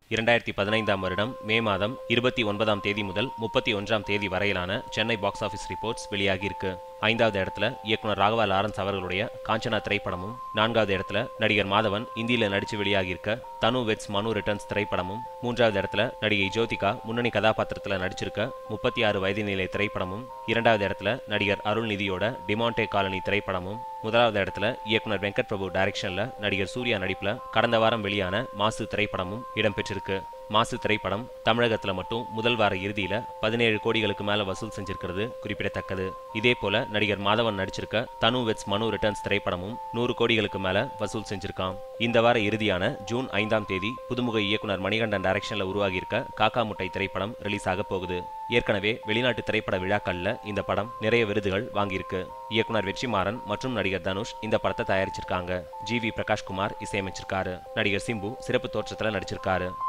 இரண்டாயிரத்தி பதினைந்தாம் வருடம் மே மாதம் இருபத்தி ஒன்பதாம் தேதி முதல் முப்பத்தி ஒன்றாம் தேதி வரையிலான சென்னை பாக்ஸ் ஆஃபீஸ் ரிப்போர்ட்ஸ் வெளியாகியிருக்கு ஐந்தாவது இடத்துல இயக்குனர் ராகவா லாரன்ஸ் அவர்களுடைய காஞ்சனா திரைப்படமும் நான்காவது இடத்துல நடிகர் மாதவன் இந்தியில நடிச்சு வெளியாகியிருக்க தனு வெட்ஸ் மனு ரிட்டர்ன்ஸ் திரைப்படமும் மூன்றாவது இடத்துல நடிகை ஜோதிகா முன்னணி கதாபாத்திரத்தில் நடிச்சிருக்க முப்பத்தி ஆறு வயது நிலை திரைப்படமும் இரண்டாவது இடத்துல நடிகர் அருள்நிதியோட டிமாண்டே காலனி திரைப்படமும் முதலாவது இடத்துல இயக்குனர் வெங்கட் பிரபு டைரக்ஷன்ல நடிகர் சூர்யா நடிப்புல கடந்த வாரம் வெளியான மாசு திரைப்படமும் இடம்பெற்றிருக்கு மாசு திரைப்படம் தமிழகத்துல மட்டும் முதல் வார இறுதியில பதினேழு கோடிகளுக்கு மேல வசூல் செஞ்சிருக்கிறது குறிப்பிடத்தக்கது இதே போல நடிகர் மாதவன் நடிச்சிருக்க தனு வெட்ஸ் மனு ரிட்டர்ன்ஸ் திரைப்படமும் நூறு கோடிகளுக்கு மேல வசூல் செஞ்சிருக்கான் இந்த வார இறுதியான ஜூன் ஐந்தாம் தேதி புதுமுக இயக்குனர் மணிகண்டன் டைரக்ஷன்ல உருவாகியிருக்க காக்கா முட்டை திரைப்படம் ரிலீஸ் ஆக போகுது ஏற்கனவே வெளிநாட்டு திரைப்பட விழாக்கள்ல இந்த படம் நிறைய விருதுகள் வாங்கியிருக்கு இயக்குனர் வெற்றிமாறன் மற்றும் நடிகர் தனுஷ் இந்த படத்தை தயாரிச்சிருக்காங்க ஜி வி பிரகாஷ்குமார் இசையமைச்சிருக்காரு நடிகர் சிம்பு சிறப்பு தோற்றத்துல நடிச்சிருக்காரு